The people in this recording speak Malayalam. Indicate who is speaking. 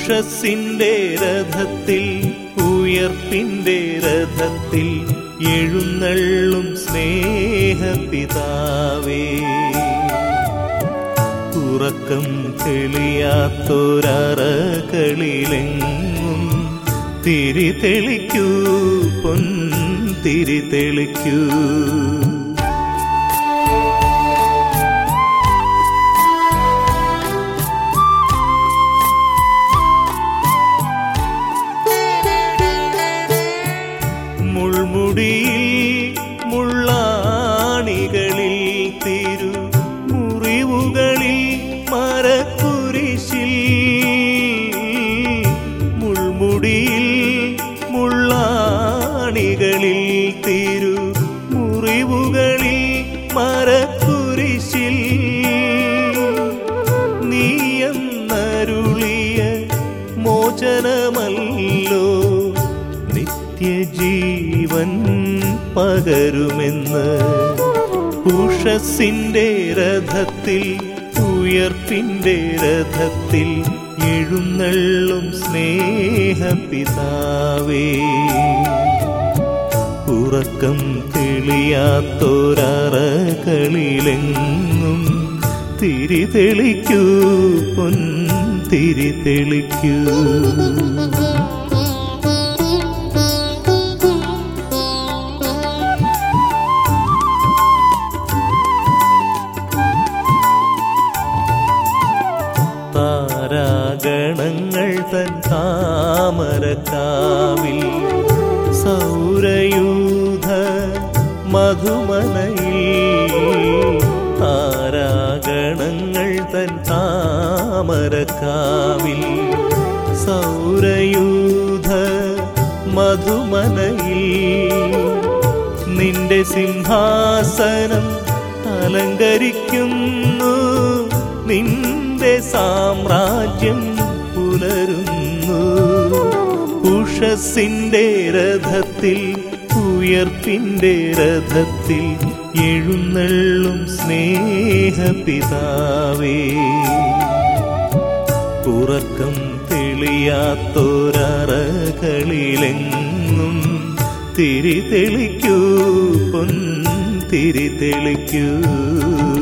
Speaker 1: ഉഷസിന്റെ രഥത്തിൽ ഉയർപ്പിന്റെ രഥത്തിൽ എഴുന്നള്ളും സ്നേഹപിതാവേ ഉറക്കം തെളിയാത്തൊരറകളിലെങ്ങും തിരി തെളിക്കൂ പൊൻ തിരി തെളിക്കൂ മുൾമുടിയിൽ മുള്ളാണികളിൽ തിരു മുറിവുകളിൽ മരക്കുരിശിൽ മുൾമുടിയിൽ മുള്ളാണികളിൽ തിരു മുറിവുകളിൽ മരക്കുരിശിൽ നീയെന്നരുളിയ മോചനമല്ലോ നിത്യജീവൻ പകരുമെന്ന് ഉഷസിന്റെ രഥത്തിൽ ഉയർപ്പിന്റെ രഥത്തിൽ എഴുന്നള്ളും സ്നേഹപിതാവേ ഉറക്കം തെളിയാത്തൊരറകളിലെങ്ങും തിരി തെളിക്കൂ പൊൻ തിരി തെളിക്കൂ താരാഗണങ്ങൾ തൻ താമരക്കാവിൽ സൗരയൂഥ മധുമലയിൽ താരാഗണങ്ങൾ തൻ താമരക്കാവിൽ സൗരയൂഥ മധുമലയിൽ നിന്റെ സിംഹാസനം അലങ്കരിക്കുന്നു നിന്റെ സാമ്രാജ്യം പുലരുന്നു ഉഷസിന്റെ രഥത്തിൽ ഉയർപ്പിന്റെ രഥത്തിൽ എഴുന്നള്ളും സ്നേഹപിതാവേ ഉറക്കം തെളിയാത്തൊരറകളിലെങ്ങും തിരി തെളിക്കൂ പൊൻ തിരി തെളിക്കൂ